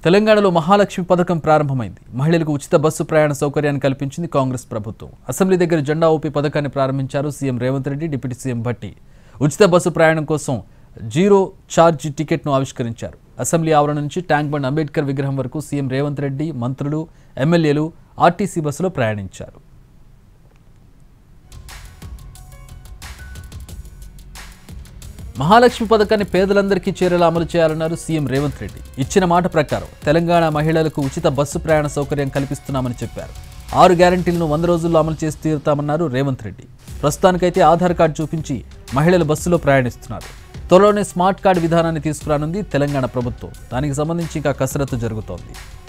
తెలంగాణలో మహాలక్ష్మి పథకం ప్రారంభమైంది మహిళలకు ఉచిత బస్సు ప్రయాణ సౌకర్యాన్ని కల్పించింది కాంగ్రెస్ ప్రభుత్వం అసెంబ్లీ దగ్గర జెండా ఊపి పథకాన్ని ప్రారంభించారు CM Revanth Reddy deputy CM Bhatti ఉచిత బస్సు ప్రయాణం కోసం జీరో ఛార్జ్ టికెట్ను ఆవిష్కరించారు అసెంబ్లీ ఆవరణ నుంచి ట్యాంక్ బండ్ అంబేద్కర్ విగ్రహం వరకు సీఎం రేవంత్ రెడ్డి మంత్రులు ఎమ్మెల్యేలు ఆర్టీసీ బస్సులో ప్రయాణించారు మహాలక్ష్మి పథకాన్ని పేదలందరికీ చేరేలా అమలు చేయాలన్నారు సీఎం రేవంత్ రెడ్డి ఇచ్చిన మాట ప్రకారం తెలంగాణ మహిళలకు ఉచిత బస్సు ప్రయాణ సౌకర్యం కల్పిస్తున్నామని చెప్పారు ఆరు గ్యారంటీలను వంద రోజుల్లో అమలు చేసి తీరుతామన్నారు రేవంత్ రెడ్డి ప్రస్తుతానికైతే ఆధార్ కార్డు చూపించి మహిళలు బస్సులో ప్రయాణిస్తున్నారు త్వరలోనే స్మార్ట్ కార్డు విధానాన్ని తీసుకురానుంది తెలంగాణ ప్రభుత్వం దానికి సంబంధించి ఇంకా కసరత్తు జరుగుతోంది